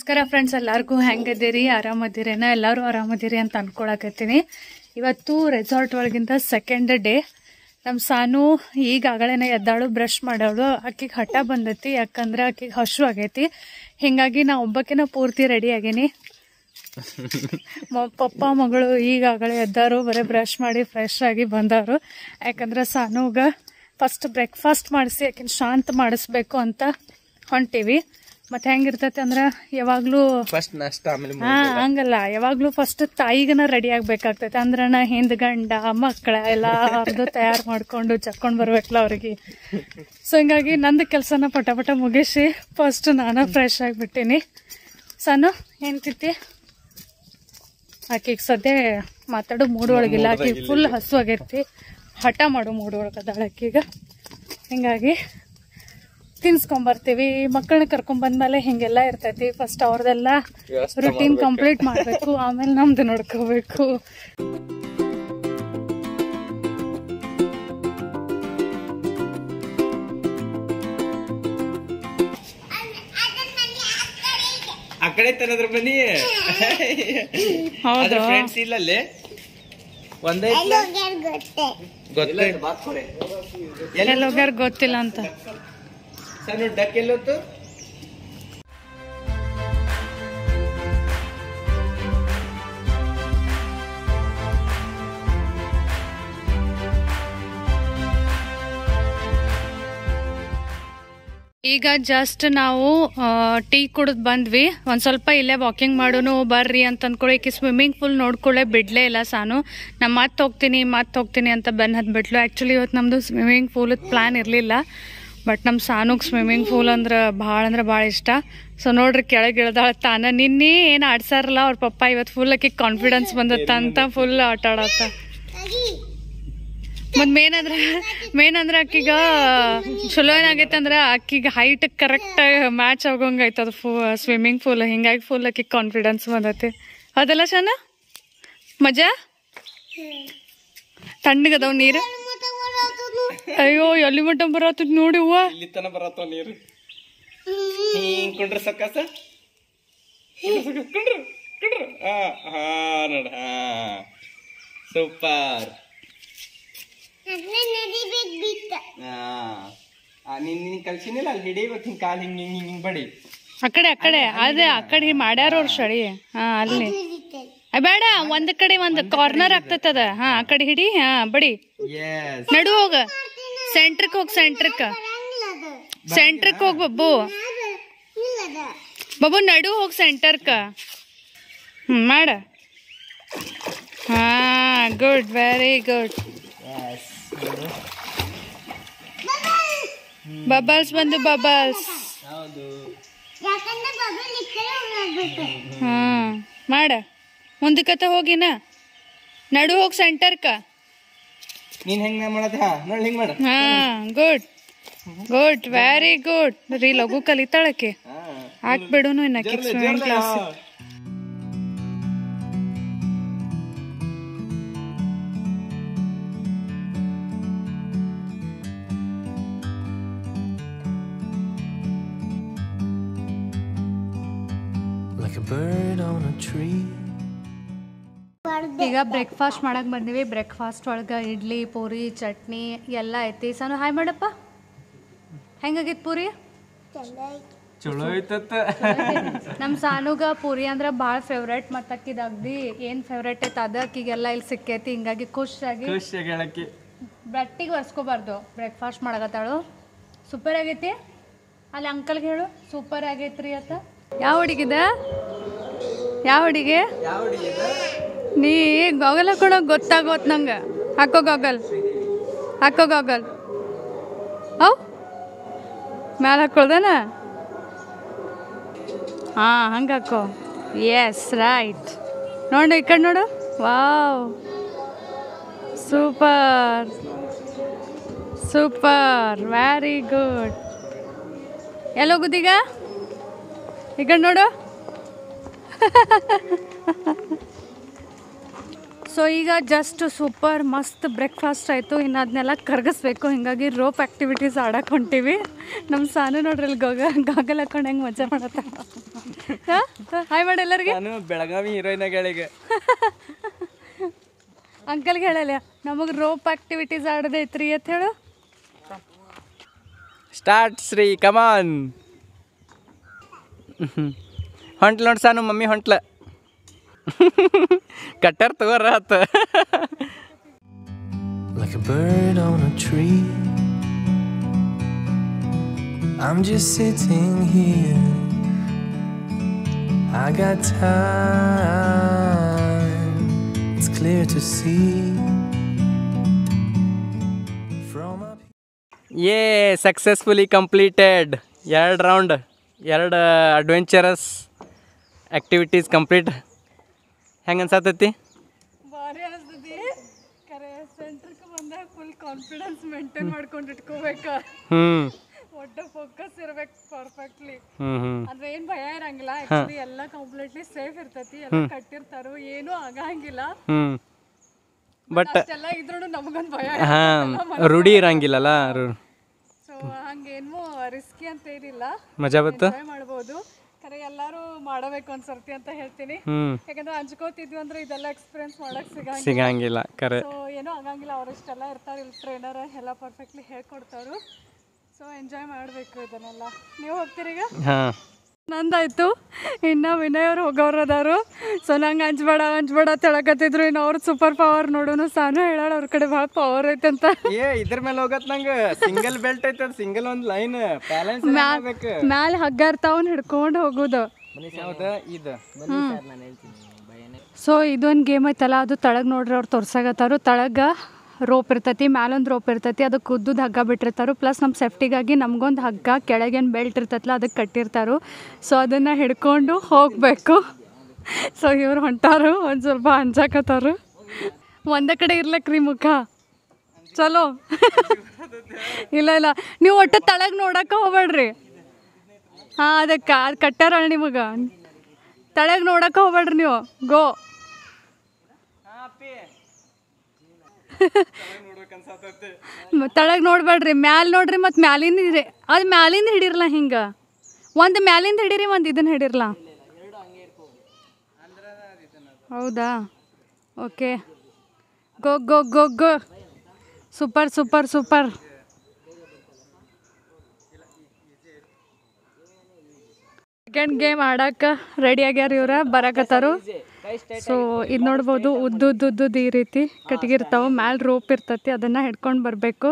ನಮಸ್ಕಾರ ಫ್ರೆಂಡ್ಸ್ ಎಲ್ಲರಿಗೂ ಹೆಂಗದಿರಿ ಆರಾಮದಿರೇನ ಎಲ್ಲರೂ ಆರಾಮದಿರಿ ಅಂತ ಅನ್ಕೊಳಕತ್ತೀನಿ ಇವತ್ತು ರೆಸಾರ್ಟ್ ಒಳಗಿಂದ ಸೆಕೆಂಡ್ ಡೇ ನಮ್ಮ ಸಾನು ಈಗ ಆಗಳೇನೆ ಎದ್ದಾಳು ಬ್ರಷ್ ಮಾಡೋಳು ಆಕಿಗೆ ಹಠ ಬಂದೈತಿ ಯಾಕಂದ್ರೆ ಆಕಿಗೆ ಹಶು ಆಗೈತಿ ಹಿಂಗಾಗಿ ನಾ ಒಬ್ಬಕಿನ ಪೂರ್ತಿ ರೆಡಿ ಆಗೀನಿ ಮ- ಪಪ್ಪ ಮಗಳು ಈಗ ಆಗಳೇ ಎದ್ದಾರು ಬರೀ ಬ್ರಷ್ ಮಾಡಿ ಫ್ರೆಶ್ ಆಗಿ ಬಂದವರು ಯಾಕಂದ್ರೆ ಸಾನುಗ ಫಸ್ಟ್ ಬ್ರೇಕ್ಫಾಸ್ಟ್ ಮಾಡಿಸಿ ಆಕಿನ ಶಾಂತ ಮಾಡಿಸ್ಬೇಕು ಅಂತ ಹೊಂಟೀವಿ ಮತ್ತೆ ಹೆಂಗಿರ್ತೈತೆ ಅಂದ್ರೆ ಯಾವಾಗ್ಲೂ ಫಸ್ಟ್ ನಾಷ್ಟ ಆಮೇಲೆ ಹಾ ಹಂಗಲ್ಲ ಯಾವಾಗ್ಲೂ ಫಸ್ಟ್ ತಾಯಿಗನ ರೆಡಿ ಆಗ್ಬೇಕಾಗ್ತೈತೆ ಅಂದ್ರನ ಹಿಂದ್ ಗಂಡ ಮಕ್ಕಳ ಎಲ್ಲ ಅರ್ದು ತಯಾರು ಮಾಡ್ಕೊಂಡು ಚಕ್ಕೊಂಡ್ ಬರ್ಬೇಕಲ್ಲ ಅವ್ರಿಗೆ ಸೊ ಹಿಂಗಾಗಿ ನಂದು ಕೆಲಸನ ಪಟ ಪಟ ಮುಗಿಸಿ ಫಸ್ಟ್ ನಾನು ಫ್ರೆಶ್ ಆಗಿಬಿಟ್ಟಿನಿ ಸಣ್ಣ ಏನ್ತಿತ್ತಿ ಆಕಿಗೆ ಸದ್ಯ ಮಾತಾಡೋ ಮೂಡ್ ಒಳಗಿಲ್ಲ ಆಕಿಗೆ ಫುಲ್ ಹಸು ಆಗೈತಿ ಹಠ ಮಾಡೋ ಮೂಡ್ ಒಳಗದಾಳ ಆಕಿಗ ಹಿಂಗಾಗಿ ತಿನ್ಸ್ಕೊಂಬರ್ತೀವಿ ಮಕ್ಕಳನ್ನ ಕರ್ಕೊಂಡ್ ಬಂದ್ಮೇಲೆ ಹಿಂಗೆಲ್ಲ ಇರ್ತೈತಿ ಫಸ್ಟ್ ಅವ್ರದೆಲ್ಲ ವ್ಯವಸ್ಥೆ ರುಟೀನ್ ಕಂಪ್ಲೀಟ್ ಮಾಡ್ಬೇಕು ಆಮೇಲೆ ನಮ್ದು ನೋಡ್ಕೋಬೇಕು ಆ ಕಡೆ ತನದ್ರ ಬನ್ನಿ ಹೌದು ಫ್ರೆಂಡ್ಸ್ ಇಲ್ಲ ಅಲ್ಲಿ ಒಂದೇ ಗೊತ್ತೇ ಎಲ್ಲಿ ಹೋಗ್ಯಾರ ಗೊತ್ತಿಲ್ಲ ಅಂತ ಸಣ್ಣ ಡಕ್ ಎಲ್ಲೊತ್ತು ಈಗ ಜಸ್ಟ್ ನಾವು ಟೀ ಕುಡಿದ್ ಬಂದ್ವಿ ಒಂದ್ ಸ್ವಲ್ಪ ಇಲ್ಲೇ ವಾಕಿಂಗ್ ಮಾಡೋನು ಬರ್ರಿ ಅಂತ ಅಂದ್ಕೊಳ್ಳಿ ಈಕಿ ಸ್ವಿಮ್ಮಿಂಗ್ ಪೂಲ್ ನೋಡ್ಕೊಳ್ಳೆ ಬಿಡ್ಲೇ ಇಲ್ಲ ಸಾನು ನಾ ಮತ್ತೆ ಹೋಗ್ತೀನಿ ಮತ್ತೆ ಹೋಗ್ತೀನಿ ಅಂತ ಬೆನ್ ಹತ್ಬಿಟ್ಲು ಆ್ಯಕ್ಚುಲಿ ಇವತ್ತು ನಮ್ಮದು ಸ್ವಿಮ್ಮಿಂಗ್ ಪೂಲ್ ಪ್ಲಾನ್ ಇರಲಿಲ್ಲ ಬಟ್ ನಮ್ಮ ಸಾನುಗ್ ಸ್ವಿಮ್ಮಿಂಗ್ ಪೂಲ್ ಅಂದ್ರೆ ಭಾಳ ಅಂದ್ರೆ ಭಾಳ ಇಷ್ಟ ಸೊ ನೋಡ್ರಿ ಕೆಳಗೆ ಇಳ್ದಾಳ ತಾನ ನಿನ್ನೆ ಏನು ಆಡ್ಸಾರಲ್ಲ ಅವ್ರ ಪಪ್ಪ ಇವತ್ತು ಫುಲ್ ಆಕಿ ಕಾನ್ಫಿಡೆನ್ಸ್ ಬಂದತ್ತ ಅಂತ ಫುಲ್ ಆಟ ಆಡತ್ತ ಮತ್ ಮೇನ್ ಅಂದ್ರೆ ಮೇನ್ ಅಂದ್ರೆ ಆಕಿಗ ಚಲೋ ಏನಾಗೈತೆ ಅಂದ್ರೆ ಆಕಿಗೆ ಹೈಟ್ ಕರೆಕ್ಟ್ ಮ್ಯಾಚ್ ಆಗೋಂಗ್ ಐತೆ ಅದು ಫೂ ಸ್ವಿಮ್ಮಿಂಗ್ ಪೂಲ್ ಹಿಂಗಾಗಿ ಫುಲ್ ಆಕಿಗೆ ಕಾನ್ಫಿಡೆನ್ಸ್ ಬಂದೈತಿ ಅದೆಲ್ಲ ಚಂದ ಮಜಾ ತಣ್ಣಗದಾವ್ ನೀರು ಅಯ್ಯೋ ಎಲ್ಲಿ ಮಟ್ಟ ಬರತ್ತ ನೋಡಿ ಹೂವ ಇಲ್ಲಿ ತನ ಬರತ್ತ ನೀರು ಹಿಂಗ್ ಕೊಂಡ್ರ ಸಕ್ಕಸ ಕೊಂಡ್ರು ಕೊಂಡ್ರು ಹಾ ಹಾ ನೋಡ ಹಾ ಸೂಪರ್ ಹಾ ನೀನ್ ನೀನ್ ಕಲ್ಸಿನಿಲ್ಲ ಅಲ್ಲಿ ಹಿಡಿಬೇಕು ಹಿಂಗ್ ಕಾಲ್ ಹಿಂಗ್ ಹಿಂಗ್ ಹಿಂಗ್ ಹಿಂಗ್ ಬಡಿ ಆ ಕಡೆ ಆ ಕಡೆ ಅದೇ ಆ ಕಡೆ ಮಾಡ್ಯಾರ ಅವ್ರ ಶಳಿ ಹಾ ಅಲ್ಲಿ ಆ, ಬೇಡ ಒಂದ್ ಕಡೆ ಒಂದ್ ಕಾರ್ನರ್ ಆಗ್ತದ ಹಾ ಆ ಕಡೆ ಹಿಡಿ ಹಾ ಬಡಿ ಎಸ್ ನಡು ಹೋಗ ಸೆಂಟ್ರಕ್ ಹೋಗ್ ಸೆಂಟ್ರಕ್ ಸೆಂಟ್ರಕ್ ಹೋಗ್ ಬಬ್ಬು ಬಬ್ಬು ನಡು ಹೋಗ್ ಸೆಂಟರ್ಕ ಹ್ಮ್ ಮಾಡ ಹಾ ಗುಡ್ ವೆರಿ ಗುಡ್ ಬಬಲ್ಸ್ ಬಂದು ಬಬಲ್ಸ್ ಹೌದು ಹಾ ಮಾಡ ಮುಂದಕ್ಕತ್ತ ಹೋಗಿನ ನಡು ಹೋಗ್ ಸೆಂಟರ್ಕ ನೀನ್ ಹೆಂಗ್ ಮಾಡದ ಹಾ ನೋಡಿ ಹಿಂಗ್ ಮಾಡ ಹಾ ಗುಡ್ ಗುಡ್ ವೆರಿ ಗುಡ್ ರೀ ಲಘು ಕಲಿತಾಳಕ್ಕೆ ಹಾ ಹಾಕ್ಬಿಡುನು ಇನ್ನ swimming class like a bird on a tree. ಈಗ ಬ್ರೇಕ್ಫಾಸ್ಟ್ ಮಾಡಕ್ ಬಂದಿವಿ ಬ್ರೇಕ್ಫಾಸ್ಟ್ ಒಳಗ ಇಡ್ಲಿ ಪೂರಿ ಚಟ್ನಿ ಎಲ್ಲ ಐತಿ ಸಣ್ಣ ಹಾಯ್ ಮಾಡಪ್ಪ ಹೆಂಗಾಗಿತ್ತು ಪೂರಿ ಚಲೋ ಐತತ್ತ ನಮ್ಮ ಸಾನುಗ ಪೂರಿ ಅಂದ್ರೆ ಭಾಳ ಫೇವ್ರೇಟ್ ಮತ್ತು ಅಕ್ಕಿದ ಅಗ್ದಿ ಏನು ಫೇವ್ರೇಟ್ ಐತೆ ಅದ ಅಕ್ಕಿಗೆಲ್ಲ ಇಲ್ಲಿ ಸಿಕ್ಕೈತಿ ಹಿಂಗಾಗಿ ಖುಷಿಯಾಗಿ ಖುಷಿ ಹೇಳಕ್ಕೆ ಬೆಟ್ಟಿಗೆ ಒರೆಸ್ಕೋಬಾರ್ದು ಬ್ರೇಕ್ಫಾಸ್ಟ್ ಮಾಡಕತ್ತಾಳು ಸೂಪರ್ ಆಗೈತಿ ಅಲ್ಲಿ ಅಂಕಲ್ಗೆ ಹೇಳು ಸೂಪರ್ ಆಗೈತ್ರಿ ಅಂತ ಯಾವ ಹುಡುಗಿದ ಯಾವ ಹುಡುಗಿ ನೀ ಗಾಗಲ್ ಹಾಕೊಳೋ ಗೊತ್ತಾಗೋತ್ ನಂಗೆ ಹಾಕೋ ಗಾಗಲ್ ಹಾಕೋ ಗಾಗಲ್ ಅವ್ ಮ್ಯಾಲೆ ಹಾಕೊಳ್ದನ ಹಾಂ ಹಂಗೆ ಹಾಕೋ ಎಸ್ ರೈಟ್ ನೋಡು ಈ ಕಡೆ ನೋಡು wow super super very good ಎಲ್ಲೋಗುದೀಗ ಈ ಕಡೆ ನೋಡು ಸೊ ಈಗ ಜಸ್ಟ್ ಸೂಪರ್ ಮಸ್ತ್ ಬ್ರೇಕ್ಫಾಸ್ಟ್ ಆಯಿತು ಇನ್ನು ಅದನ್ನೆಲ್ಲ ಕರಗಿಸ್ಬೇಕು ಹಿಂಗಾಗಿ ರೋಪ್ ಆ್ಯಕ್ಟಿವಿಟೀಸ್ ಆಡಕ್ಕೆ ಹೊಂಟೀವಿ ನಮ್ಮ ಸಾನು ನೋಡ್ರಿ ಇಲ್ಲಿ ಗಾಗ ಗಾಗಲ್ ಹಾಕೊಂಡು ಹೆಂಗೆ ಮಜಾ ಮಾಡತ್ತ ಹಾಯ್ ಮಾಡಿ ಎಲ್ಲರಿಗೆ ನಾನು ಬೆಳಗಾವಿ ಹೀರೋಯಿನ್ ಗಳಿಗೆ ಅಂಕಲ್ಗೆ ಹೇಳಲ್ಲ ನಮಗೆ ರೋಪ್ ಆಕ್ಟಿವಿಟೀಸ್ ಆಡೋದೈತ್ರಿ ಅಂತ ಹೇಳು ಸ್ಟಾರ್ಟ್ ಶ್ರೀ ಕಮಾನ್ ಹೊಂಟ್ಲ ನೋಡಿ ಸಾನು ಮಮ್ಮಿ ಹೊಂಟ್ಲ ಕಟ್ಟರ್ ತಗೋರ ಆತ like a bird on a tree. I'm just sitting here. I got time, it's clear to see. From up ಏ ಸಕ್ಸಸ್ಫುಲಿ ಕಂಪ್ಲೀಟೆಡ್ ಎರಡು ರೌಂಡ್ ಎರಡು ಅಡ್ವೆಂಚರಸ್ ಆ್ಯಕ್ಟಿವಿಟೀಸ್ ಕಂಪ್ಲೀಟ್ ಹೆಂಗೆ ಅನ್ಸತ್ತೈತಿ ಭಾರಿ ಅನಿಸ್ತತಿ ಕರೆ ಸೆಂಟ್ರಕ್ಕೆ ಬಂದಾಗ ಫುಲ್ ಕಾನ್ಫಿಡೆನ್ಸ್ ಮೇಂಟೈನ್ ಮಾಡ್ಕೊಂಡು ಇಟ್ಕೋಬೇಕು ಹ್ಞೂ ಒಟ್ಟು ಫೋಕಸ್ ಇರ್ಬೇಕು ಪರ್ಫೆಕ್ಟ್ಲಿ ಹ್ಞೂ ಹ್ಞೂ ಅಂದ್ರೆ ಏನ್ ಭಯ ಇರಂಗಿಲ್ಲ ಆಕ್ಚುಲಿ ಎಲ್ಲ ಕಂಪ್ಲೀಟ್ಲಿ ಸೇಫ್ ಇರ್ತೈತಿ ಎಲ್ಲ ಕಟ್ಟಿರ್ತಾರೋ ಏನೂ ಆಗಂಗಿಲ್ಲ ಹ್ಞೂ ಬಟ್ ಅಷ್ಟೆಲ್ಲ ಇದ್ರೂ ನಮಗೊಂದು ಭಯ ಹಾಂ ರೂಢಿ ಇರಂಗಿಲ್ಲಲ್ಲ ರು- ಸೊ ಹಂಗೇನು ರಿಸ್ಕಿ ಅಂತ ಏನಿಲ್ಲ ಮಜಾ ಬತ್ತು ಎಂಜಾಯ್ ಮಾಡ್ಬೋದು ಖರೆ ಎಲ್ಲರೂ ಮಾಡಬೇಕು ಒಂದ್ಸರ್ತಿ ಅಂತ ಹೇಳ್ತೀನಿ ಹ್ಞೂ ಯಾಕಂದ್ರೆ ಹಂಚ್ಕೋತಿದ್ವಿ ಅಂದ್ರೆ ಇದೆಲ್ಲ ಎಕ್ಸ್ಪೀರಿಯನ್ಸ್ ಮಾಡಕ್ ಸಿಗಂಗಿಲ್ಲ ಸಿಗಂಗಿಲ್ಲ ಕರೆ ಸೊ ಏನೂ ಆಗಂಗಿಲ್ಲ ಅವ್ರಷ್ಟೆಲ್ಲ ಇರ್ತಾರೆ ಇಲ್ಲಿ ಟ್ರೈನರ್ ಎಲ್ಲ ಪರ್ಫೆಕ್ಟ್ಲಿ ಹೇಳ್ಕೊಡ್ತಾರು ಸೊ ಎಂಜಾಯ್ ಮಾಡಬೇಕು ಇದನ್ನೆಲ್ಲ ನೀವು ಹೋಗ್ತೀರಿ ಈಗ ಹಾಂ ನಂದಾಯ್ತು ಇನ್ನು ವಿನಯ್ ಅವ್ರು ಹೋಗೋರು ಅದಾರು ಸೊ ನಂಗೆ ಹಂಚ್ಬೇಡ ಹಂಚ್ಬೇಡ ಅಂತ ಹೇಳಕತ್ತಿದ್ರು ಇನ್ನು ಅವ್ರ ಸೂಪರ್ ಪವರ್ ನೋಡೋನು ಸಾನು ಹೇಳಾಳ ಅವ್ರ ಕಡೆ ಭಾಳ ಪವರ್ ಐತೆ ಅಂತ ಏ ಇದ್ರ ಮೇಲೆ ಹೋಗತ್ ನಂಗೆ ಸಿಂಗಲ್ ಬೆಲ್ಟ್ ಐತೆ ಸಿಂಗಲ್ ಒಂದು ಲೈನ್ ಬ್ಯಾಲೆನ್ಸ್ ಮಾಡ್ಬೇಕು ಮ್ಯಾಲೆ ಹಗ್ಗ ಇರ್ತಾವನ್ ಹಿಡ್ಕೊಂಡು ಹೋಗೋದು ಯಾವ್ದು ಇದು ಸೊ ಇದೊಂದು ಗೇಮ್ ಐತಲ್ಲ ಅದು ತಳಗ್ ನೋಡ್ರಿ ಅವ್ರು ತೋರ್ಸಾಗತ್ತಾರು ತಳಗ ರೋಪ್ ಇರ್ತೈತಿ ಮ್ಯಾಲೊಂದು ರೋಪ್ ಇರ್ತೈತಿ ಅದಕ್ಕೆ ಉದ್ದದ ಹಗ್ಗ ಬಿಟ್ಟಿರ್ತಾರು ಪ್ಲಸ್ ನಮ್ಮ ಸೇಫ್ಟಿಗಾಗಿ ನಮ್ಗೊಂದು ಹಗ್ಗ ಕೆಳಗೇನು ಬೆಲ್ಟ್ ಇರ್ತೈತಲ್ಲ ಅದಕ್ಕೆ ಕಟ್ಟಿರ್ತಾರು ಸೊ ಅದನ್ನು ಹಿಡ್ಕೊಂಡು ಹೋಗಬೇಕು ಸೊ ಇವ್ರು ಹೊಂಟಾರು ಒಂದು ಸ್ವಲ್ಪ ಹಂಚಾಕತ್ತಾರು ಒಂದೇ ಕಡೆ ಇರ್ಲಕ್ರಿ ಮುಖ ಚಲೋ ಇಲ್ಲ ಇಲ್ಲ ನೀವು ಒಟ್ಟು ತಳಗ್ ನೋಡಕ್ಕೆ ಹೋಗ್ಬೇಡ್ರಿ ಹಾಂ ಅದಕ್ಕೆ ಅದು ಕಟ್ಟಾರ ನಿಮಗೆ ತಳಗ್ ನೋಡಕ್ಕೆ ಹೋಗ್ಬೇಡ್ರಿ ನೀವು ಗೋ ತಳಗ್ ನೋಡ್ಬೇಡ್ರಿ ಮ್ಯಾಲ್ ನೋಡ್ರಿ ಮತ್ತು ಮ್ಯಾಲಿಂದ ಹಿಡಿ ಅದು ಮ್ಯಾಲಿಂದ ಹಿಡಿರಲ್ಲ ಹಿಂಗೆ ಒಂದು ಮ್ಯಾಲಿಂದ ಹಿಡೀರಿ ಒಂದು ಇದನ್ನ ಹಿಡಿರಲ್ಲ ಹೌದಾ okay go go go go super super super second game ಆಡಕ್ಕೆ ರೆಡಿ ಆಗ್ಯಾರ ಇವ್ರ ಬರಾಕತ್ತಾರು ಸೊ ಇದು ನೋಡ್ಬೋದು ಉದ್ದುದ್ದು ಉದ್ದುದ್ದು ಈ ರೀತಿ ಕಟ್ಗೆ ಇರ್ತಾವೆ ಮ್ಯಾಲೆ ರೋಪ್ ಇರ್ತೈತಿ ಅದನ್ನು ಹಿಡ್ಕೊಂಡು ಬರಬೇಕು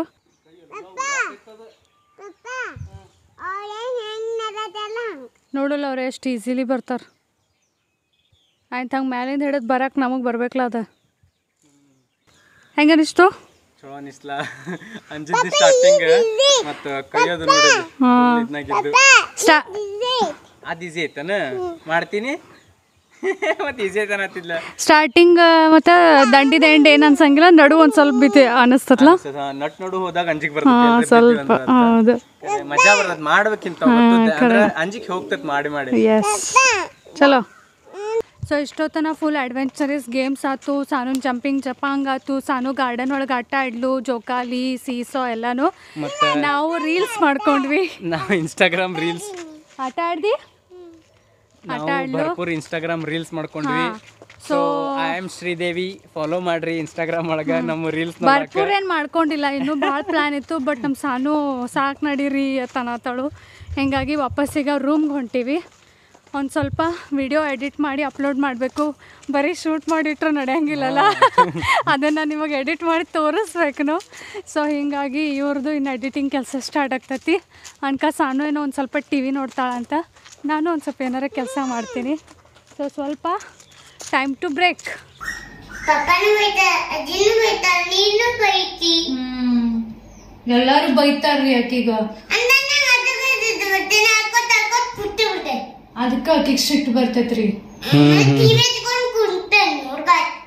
ನೋಡಲ್ಲ ಅವ್ರು ಎಷ್ಟು ಈಸಿಲಿ ಬರ್ತಾರೆ ಆಯ್ತು ಹಂಗೆ ಮ್ಯಾಲಿಂದ ಹಿಡಿದು ಬರಕ್ಕೆ ನಮಗೆ ಬರ್ಬೇಕಲ್ಲ ಅದ ಹೆಂಗನಿಸ್ತು ಚಲೋ ಅನಿಸ್ಲ ಅಂಜಿದ್ದು ಸ್ಟಾರ್ಟಿಂಗ್ ಮತ್ತು ಕೈಯೋದು ನೋಡಿ ಹಾಂ ಇದ್ನಾಗಿದ್ದು ಸ್ಟಾ ಅದು ಈಸಿ ಐತನ ಮಾಡ್ತೀನಿ ಮತ್ತೆ ಈಸಿ ಐತನ ಹತ್ತಿದ್ಲ ಸ್ಟಾರ್ಟಿಂಗ್ ಮತ್ತು ದಂಡಿ ದಂಡ ಏನು ಅನ್ಸಂಗಿಲ್ಲ ನಡು ಒಂದು ಸ್ವಲ್ಪ ಬಿತಿ ಅನಿಸ್ತತ್ಲ ನಟ್ ನೋಡು ಹೋದಾಗ ಅಂಜಿಕ್ ಹಾಂ ಬರ್ತದೆ ಸ್ವಲ್ಪ ಹೌದು ಮಜಾ ಬರ್ತದ ಮಾಡ್ಬೇಕಿಂತ ಅಂದ್ರೆ ಅಂಜಿಕ್ ಹೋಗ್ತದ ಮಾಡಿ ಮಾಡಿ ಎಸ್ ಚಲೋ ಸೊ ಇಷ್ಟೊತ್ತನ ಫುಲ್ ಅಡ್ವೆಂಚರಸ್ ಗೇಮ್ಸ್ ಆಯ್ತು ಸಾನು ಜಂಪಿಂಗ್ ಜಪಾಂಗ್ ಆಯ್ತು ಸಾನು ಗಾರ್ಡನ್ ಒಳಗೆ ಆಟ ಆಡ್ಲು ಜೋಕಾಲಿ ಸೀಸೋ ಎಲ್ಲಾನು ಮತ್ತೆ ನಾವು ರೀಲ್ಸ್ ಮಾಡ್ಕೊಂಡ್ವಿ ನಾವು ಇನ್ಸ್ಟಾಗ್ರಾಮ್ ರೀಲ್ಸ್ ಆಟ ಆಡ್ದಿ ನಾವು ಭರ್ಪೂರ್ ಇನ್ಸ್ಟಾಗ್ರಾಮ್ ರೀಲ್ಸ್ ಮಾಡ್ಕೊಂಡ್ವಿ so I am Sridevi follow ಮಾಡ್ರಿ ಇನ್ಸ್ಟಾಗ್ರಾಮ್ ಒಳಗ ನಮ್ಮ ರೀಲ್ಸ್ ಭರ್ಪೂರ್ ಏನು ಮಾಡ್ಕೊಂಡಿಲ್ಲ ಇನ್ನೂ ಭಾಳ ಪ್ಲ್ಯಾನ್ ಇತ್ತು ಬಟ್ ನಮ್ಮ ಸಾನು ಸಾಕು ನಡೀರಿ ತನತಳು ಹಿಂಗಾಗಿ ವಾಪಸ್ಸೀಗ ರೂಮ್ಗೆ ಹೊಂಟೀವಿ ಒಂದು ಸ್ವಲ್ಪ ವಿಡಿಯೋ ಎಡಿಟ್ ಮಾಡಿ ಅಪ್ಲೋಡ್ ಮಾಡಬೇಕು ಬರೀ ಶೂಟ್ ಮಾಡಿಟ್ರೆ ನಡೆಯಂಗಿಲ್ಲಲ್ಲ ಅದನ್ನು ನಿಮಗೆ ಎಡಿಟ್ ಮಾಡಿ ತೋರಿಸ್ಬೇಕು ನಾವು ಸೊ ಹೀಗಾಗಿ ಇವ್ರದ್ದು ಇನ್ನು ಎಡಿಟಿಂಗ್ ಕೆಲಸ ಸ್ಟಾರ್ಟ್ ಆಗ್ತೈತಿ ಅನ್ಕ ಸಾನು ಏನೋ ಒಂದು ಸ್ವಲ್ಪ ಟಿ ವಿ ನೋಡ್ತಾಳಂತ ನಾನು ಒಂದು ಸ್ವಲ್ಪ ಏನಾರ ಕೆಲಸ ಮಾಡ್ತೀನಿ ಸೊ ಸ್ವಲ್ಪ ಟೈಮ್ ಟು ಬ್ರೇಕ್ ಪಪ್ಪನು ಬೈತಾರ ಅಜ್ಜಿನೂ ಬೈತಾರ ನೀನು ಬೈತಿ ಎಲ್ಲರೂ ಬೈತಾರ್ರಿ ಆಕಿಗ ಅಂದ ಅದು ಬೈದಿದ್ದು ಮತ್ತೆ ಹಾಕೋತ ಹಾಕೋತ್ ಪುಟ್ಟು ಬಿಟ್ಟೆ ಅದಕ್ಕೆ ಆಕಿಗೆ ಸಿಟ್ಟು ಬರ್ತೈತ್ರಿ ಟಿವಿ ಹಚ್ಕೊಂಡು ಕುಂತೆ ನೋಡ್ಕ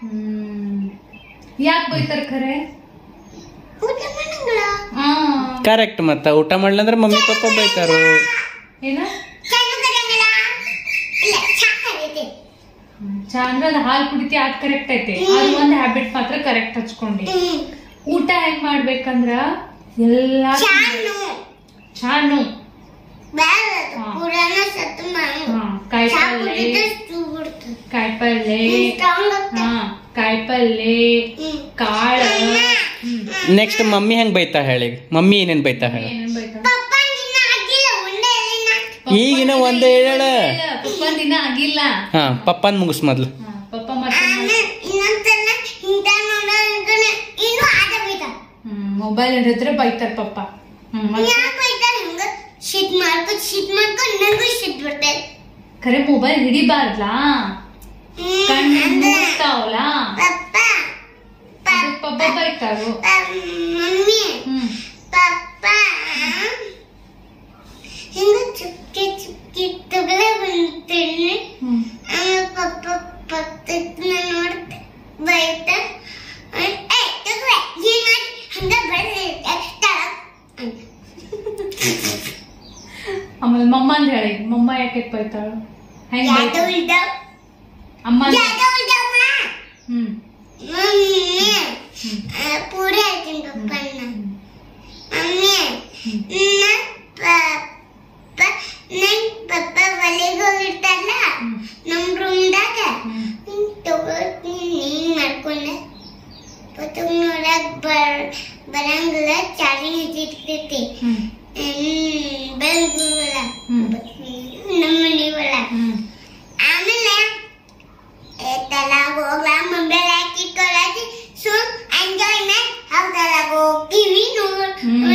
ಯಾಕೆ ಬೈತಾರ ಖರೆ ಊಟ ಮಾಡಂಗಿಲ್ಲ ಕರೆಕ್ಟ್ ಮತ್ತ ಊಟ ಮಾಡ್ಲಂದ್ರೆ ಮಮ್ಮಿ ಪಪ್ಪ ಬೈತಾರು ಏನ ಚಾನು ಕರಂಗಿಲ್ಲ ಇಲ್ಲ ಚಾ ಕರೀತೆ ಚಾ ಅಂದ್ರೆ ಅದು ಹಾಲು ಕುಡಿತಿ ಅದ್ ಕರೆಕ್ಟ್ ಐತಿ ಅದು ಒಂದು ಹ್ಯಾಬಿಟ್ ಮಾತ್ರ ಕರೆಕ್ಟ್ ಹಚ್ಕೊಂಡಿ ಊಟ ಹೆಂಗ್ ಮಾಡ್ಬೇಕಂದ್ರ ಎಲ್ಲಾ ಚಾನು ಚಾನು ಬೇಡ ಹಾ. ಪುರಾಣ ಸತ್ತು ಮಾಡು ಹಾ, ಕಾಯಿ ಚಾ ಪಲ್ಲೆ ಕುಡಿದ್ರೆ ಚೂ ಬಿಡ್ತು ಕಾಯಿಪಲ್ಲೆ ಸ್ಟ್ರಾಂಗ್ ಹಾ ಕಾಯಿಪಲ್ಲೆ ಕಾಳು ಹ್ಮ್ ನೆಕ್ಸ್ಟ್ ಮಮ್ಮಿ ಹೆಂಗ್ ಬೈತಾ ಹೇಳಿ ಮಮ್ಮಿ ಏನೇನ್ ಬೈತಾ ಹೇಳಿ ಏನೇನ್ ಬೈತಾಳ? ಪಪ್ಪ ನಿನ್ನ ಆಗಿಲ್ಲ ಉಂಡೆ ಎಲ್ಲಿನ ಈಗಿನ ಒಂದೇ ಹೇಳ ಇಲ್ಲ, ಪಪ್ಪನ್ ದಿನ ಆಗಿಲ್ಲ ಹಾ ಪಪ್ಪನ್ ಮುಗಿಸ್ ಮೊದ್ಲು ಹಾ, ಪಪ್ಪ ಮತ್ತೆ ಆಮೇಲೆ ಇನ್ನೊಂದ್ಸಲ ಇಂತ ನೋಡೋದನ್ನ ಇನ್ನೂ ಆಟ ಬೀತ ಮೊಬೈಲ್ ಹಿಡಿದ್ರೆ ಬೈತಾರ ಪಪ್ಪ ಹ್ಮ್ ಮತ್ತೆ ಯಾಕೆ ಬೈತಾರ ಹಂಗ ಶಿಟ್ ಮಾಡ್ಕೊ ಶಿಟ್ ಮಾಡ್ಕೊ ನಂಗೂ ಶಿಟ್ ಬರ್ತದೆ ಖರೆ ಮೊಬೈಲ್ ಹಿಡಿಬಾರ್ದಾ ಕಣ್ಣು ಮೂಡ್ತಾವಲ್ಲ ಪಪ್ಪ ಅದಕ್ ಪಪ್ಪ ಬೈತಾರು ಮಮ್ಮಿ ಹ್ಮ್ ಪಪ್ಪ ಹಿಂಗ ಚುಕ್ಕಿ ಚುಕ್ಕಿ ತಗಲ ಬಂತೇನೆ ಹ್ಮ್ ಆಮೇಲೆ ಪಪ್ಪ ಪಕ್ಕದ ನೋಡ್ತೆ ಬೈತ ಏ ತಗವೆ ಏನ್ ಮಾಡಿ ಹಂಗ ಬರ್ರಿ ಆಮೇಲೆ ಮಮ್ಮ ಅಂತ ಹೇಳಿ ಮಮ್ಮ ಯಾಕೆ ಬೈತಾಳು ಹೆಂಗ್ ಯಾವ್ದು ಬೈತಾಳು? ಇದ್ದಾವ ಅಮ್ಮ ಅಂತ- ಯಾವ್ದು ಇದ್ದಾವ ಹ್ಮ್ ಮಮ್ಮಿ ಹ್ಮ್. ಆ, ಪೂರಿ ಆಯ್ತೀನಿ ಪಪ್ಪನ ಮಮ್ಮಿ ನಾ ಪಪ್ಪ ನನ್ ಪಪ್ಪ ಒಲೆಗೆ ಹೋಗಿರ್ತಾರಲ್ಲ ಹ್ಮ್. ನಮ್ ರೂಮ್ದಾಗ ಹ್ಮ್. ನೀನ್ ತಗೋತೀನಿ ನೀನ್ ಮಾಡ್ಕೊಂಡೆ ಪಪ್ಪ ನೋಡಕ್ ಬರ್ ಬರಂಗಿಲ್ಲ ಚಾರ್ಜಿಂಗ್ ಹಚ್ಚಿರ್ತೈತಿ ಹ್ಮ್ ಬೆಳಗುಲ್ಲ ಹ್ಮ್. ನಮ್ಮ ಮನೆ ಒಳ ಹ್ಮ್ ಆಮೇಲೆ ತಲಾಗ ಹೋಗ್ಲಾ ಮೊಬೈಲ್ ಹಾಕಿ ಕೊಡತಿ ಸುಮ್ ಎಂಜಾಯ್ಮೆಂಟ್ ಹೌದಲಾಗ ಹೋಗ್ತೀವಿ ನೋಡ್ ಹ್ಮ್.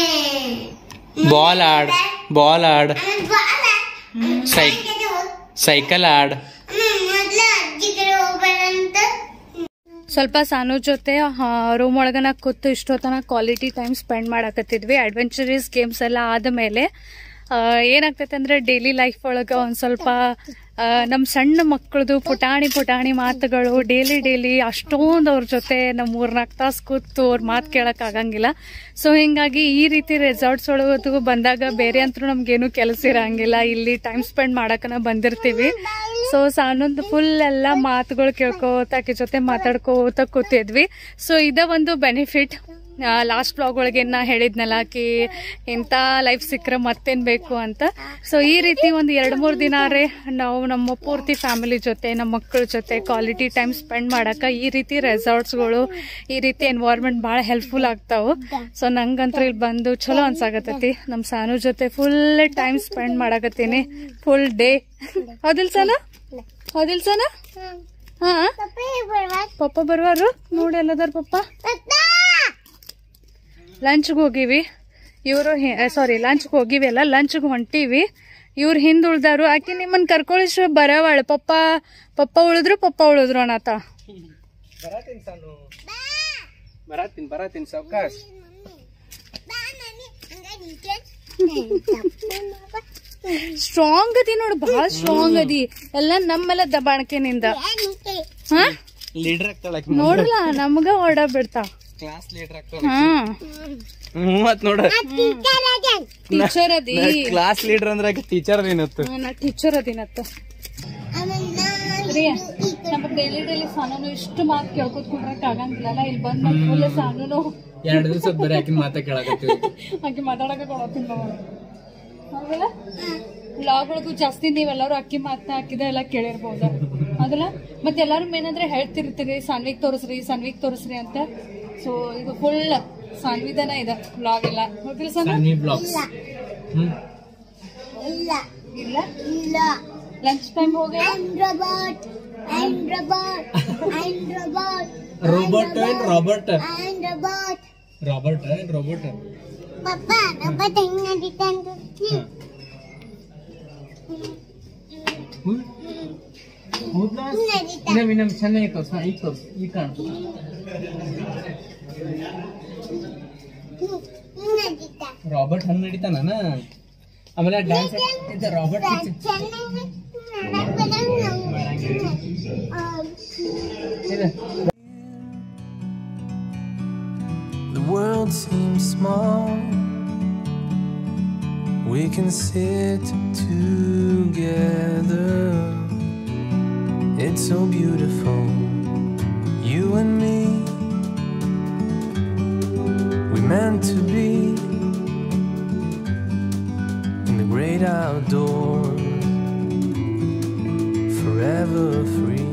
ಬಾಲ್ ಆಡ್ ಬಾಲ್ ಆಡ್ ಸೈ- ಸೈಕಲ್ ಆಡ್ ಮೊದ್ಲ ಅಜ್ಜಿ ಕಡೆ ಹೋಗ್ಬೇಡಂತ ಸ್ವಲ್ಪ ಸಾನು ಜೊತೆ ರೂಮ್ ಒಳಗನ ಕೂತು ಇಷ್ಟೊತ್ತನ ಕ್ವಾಲಿಟಿ ಟೈಮ್ ಸ್ಪೆಂಡ್ ಮಾಡಕತ್ತಿದ್ವಿ ಅಡ್ವೆಂಚರಸ್ ಗೇಮ್ಸ್ ಎಲ್ಲ ಆದಮೇಲೆ ಏನಾಗ್ತೈತೆ ಅಂದ್ರೆ ಡೈಲಿ ಲೈಫ್ ಒಳಗೆ ಒಂದು ಸ್ವಲ್ಪ ನಮ್ಮ ಸಣ್ಣ ಮಕ್ಕಳದು ಪುಟಾಣಿ ಪುಟಾಣಿ ಮಾತುಗಳು ಡೈಲಿ ಡೈಲಿ ಅಷ್ಟೊಂದು ಅವ್ರ ಜೊತೆ ನಮ್ಮ ಮೂರ್ನಾಲ್ಕು ತಾಸು ಕೂತು ಅವ್ರ ಮಾತು ಕೇಳಕ್ ಆಗಂಗಿಲ್ಲ ಸೊ ಹಿಂಗಾಗಿ ಈ ರೀತಿ ರೆಸಾರ್ಟ್ಸ್ ಒಳಗದು ಬಂದಾಗ ಬೇರೆ ಅಂತೂ ನಮ್ಗೇನು ಕೆಲಸ ಇರಂಗಿಲ್ಲ ಇಲ್ಲಿ ಟೈಮ್ ಸ್ಪೆಂಡ್ ಮಾಡಕನ ಬಂದಿರ್ತೀವಿ ಸೊ ಸಾನೊಂದು ಫುಲ್ ಎಲ್ಲ ಮಾತುಗಳು ಕೇಳ್ಕೋತ ಆಕೆ ಜೊತೆ ಮಾತಾಡ್ಕೋತ ಕೂತಿದ್ವಿ ಸೊ ಇದ ಒಂದು ಬೆನಿಫಿಟ್ ಲಾಸ್ಟ್ ಬ್ಲಾಗ್ ಒಳಗೆ ನಾ ಹೇಳಿದ್ನಲ್ಲ ಆಕಿ ಇಂಥ ಲೈಫ್ ಸಿಕ್ಕರೆ ಮತ್ತೇನ್ ಬೇಕು ಅಂತ ಸೊ ಈ ರೀತಿ ಒಂದು ಎರಡು ಮೂರು ದಿನ ರೇ ನಾವು ನಮ್ಮ ಪೂರ್ತಿ ಫ್ಯಾಮಿಲಿ ಜೊತೆ ನಮ್ಮ ಮಕ್ಕಳ ಜೊತೆ ಕ್ವಾಲಿಟಿ ಟೈಮ್ ಸ್ಪೆಂಡ್ ಮಾಡಕ ಈ ರೀತಿ ರೆಸಾರ್ಟ್ಸ್ಗಳು ಈ ರೀತಿ ಎನ್ವೈರ್ಮೆಂಟ್ ಭಾಳ ಹೆಲ್ಪ್ಫುಲ್ ಆಗ್ತಾವು ಸೊ ನಂಗಂತೂ ಇಲ್ಲಿ ಬಂದು ಚಲೋ ಅನ್ಸಾಕತ್ತೈತಿ ನಮ್ಮ ಸಾನು ಜೊತೆ ಫುಲ್ ಟೈಮ್ ಸ್ಪೆಂಡ್ ಮಾಡಕತ್ತೀನಿ ಫುಲ್ ಡೇ ಹೌದಿಲ್ ಸನ ಹೌದಿಲ್ ಸನ ಹಾ ಪಪ್ಪ ಬರ್ವಾರು ನೋಡಿ ಎಲ್ಲದಾರ ಪಪ್ಪ ಲಂಚ್ಗೆ ಹೋಗಿವಿ ಇವರು ಸಾರಿ ಲಂಚ್ಗೆ ಹೋಗಿವಿ ಅಲ್ಲ ಲಂಚ್ಗೆ ಹೊಂಟೀವಿ ಇವ್ರು ಹಿಂದ್ ಉಳ್ದಾರು ಆಕೆ ನಿಮ್ಮನ್ನ ಕರ್ಕೊಳಿಸ್ ಬರವಾಳ ಪಪ್ಪ ಪಪ್ಪ ಉಳಿದ್ರು ಪಪ್ಪ ಉಳಿದ್ರು ಅನ್ನತ ಬರಾತೀನಿ ಸಾನು ಬರಾತೀನಿ ಬರಾತೀನಿ ಸಾವ್ಕಾಶ್ ಸ್ಟ್ರಾಂಗ್ ಅದಿ ನೋಡು ಬಹಳ ಸ್ಟ್ರಾಂಗ್ ಅದಿ ಎಲ್ಲ ನಮ್ಮೆಲ್ಲ ದಬಾಣಿಕೆನಿಂದ ಹಾ ಲೀಡರ್ ಆಗ್ತಾಳ ನೋಡ್ರಲ್ಲ ನಮ್ಗ ಹೊಡ ಬಿಡ್ತಾ ಕ್ಲಾಸ್ ಲೀಡರ್ ಆಗ್ತಾಳ ಹಾ ಹ್ಮ್ ಮತ್ ನೋಡ ಟೀಚರ್ ಅದಿ ಕ್ಲಾಸ್ ಲೀಡರ್ ಅಂದ್ರೆ ಟೀಚರ್ ಏನತ್ತು ಹಾ, ನಾ ಟೀಚರ್ ಅದಿನತ್ತ ಪ್ರಿಯ ನಮ್ಮ ಡೈಲಿ ಡೈಲಿ ಸಾನು ಇಷ್ಟು ಮಾತು ಕೇಳ್ಕೊತ ಕುಂಡ್ರಕ್ ಆಗಂಗಿಲ್ಲಲ್ಲ ಇಲ್ಲಿ ಬಂದ್ ಫುಲ್ ಸಾನು ಎರಡು ದಿವಸ ಬರೀ ಆಕಿನ ಮಾತಾ ಕೇಳಾಕತ್ತೀವಿ ಆಕೆ ಮಾತಾಡಕ ಕೊಡೋತಿಲ್ಲ ಹೌದಲ್ಲ ವ್ಲಾಗ್ಗಳಿಗೂ ಜಾಸ್ತಿ ನೀವೆಲ್ಲರೂ ಅಕ್ಕಿ ಮಾತನ್ನ ಹಾಕಿದ ಎಲ್ಲ ಕೇಳಿರ್ಬೋದ ಅದಲ್ಲ ಮತ್ತೆ ಎಲ್ಲಾರು ಏನಂದ್ರೆ ಹೇಳ್ತಿರ್ತೀರಿ ಸಾನ್ವಿಗ್ ತೋರಿಸ್ರಿ ಸಾನ್ವಿಗ್ ತೋರಿಸ್ರಿ ಅಂತ ಸೊ ಇದು ಫುಲ್ ಸಾನ್ವಿದನ ಇದೆ ವ್ಲಾಗ್ ಎಲ್ಲ ಹೋಗಿಲ್ಲ ಸಣ್ಣ ಸನ್ನಿ ಬ್ಲಾಗ್ಸ್ ಹ್ಮ್ ಇಲ್ಲ ಇಲ್ಲ ಇಲ್ಲ ಲಂಚ್ ಟೈಮ್ ಹೋಗಿ I'm robot. I'm robot. I'm robot. Robot ಏನ್ ರಾಬರ್ಟ್ I'm robot. ರಾಬರ್ಟ್ ಏನ್ ರೋಬೋಟ್ Papa, robot ಹೆಂಗ್ ನಡೀತಂದು ಹೌದಾ ನಡೀತಾ ಇನ್ನೊಮ್ಮೆ ಇನ್ನೊಮ್ಮೆ ಚೆನ್ನಾಗಿ ತೋರ್ಸ ಈಗ ತೋರ್ಸ್ ಈಗ ಕಾಣ್ತದೆ ನಡೀತಾ ರಾಬರ್ಟ್ ಹಂಗ್ ನಡೀತಾನ ಆಮೇಲೆ ಡ್ಯಾನ್ಸ್ ಇದು ರಾಬರ್ಟ್ ಚೆನ್ನಾಗಿ ನಡಕ್ ಬರಂಗ್ ಇದೆ The world seems small. We can sit together. It's so beautiful, you and me. We meant to be in the great forever free.